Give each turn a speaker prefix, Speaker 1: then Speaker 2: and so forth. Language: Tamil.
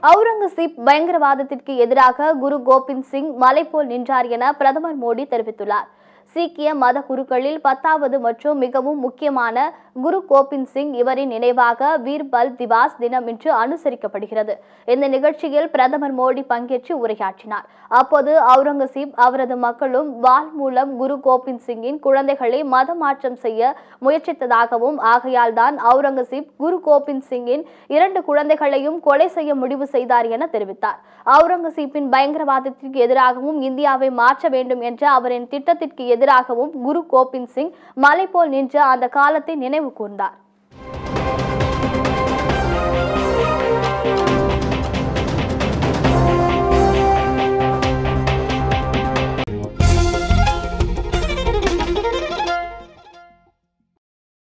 Speaker 1: அவுரங்கசீப் பயங்கரவாதத்திற்கு எதிராக குரு கோபிந்த் சிங் மலை போல் நின்றார் என பிரதமர் மோடி தெரிவித்துள்ளார் சீக்கிய மத குருக்களில் பத்தாவது மற்றும் மிகவும் முக்கியமான குரு கோபிந்த் சிங் இவரின் நினைவாக வீர்பல் திவாஸ் தினம் இன்று அனுசரிக்கப்படுகிறது இந்த நிகழ்ச்சியில் பிரதமர் மோடி பங்கேற்று உரையாற்றினார் அப்போது அவுரங்கசீப் அவரது மக்களும் வாள் மூலம் குரு கோபிந்த் சிங்கின் குழந்தைகளை மதமாற்றம் செய்ய முயற்சித்ததாகவும் ஆகையால் தான் அவுரங்கசீப் குரு கோபிந்த் சிங்கின் இரண்டு குழந்தைகளையும் கொலை செய்ய முடிவு செய்தார் என தெரிவித்தார் அவுரங்கசீப்பின் பயங்கரவாதத்திற்கு எதிராகவும் இந்தியாவை மாற்ற வேண்டும் என்ற அவரின் திட்டத்திற்கு எதிராகவும் குரு கோபிந்த் சிங் மலை போல் நின்று அந்த காலத்தை நினைவு கூர்ந்தார்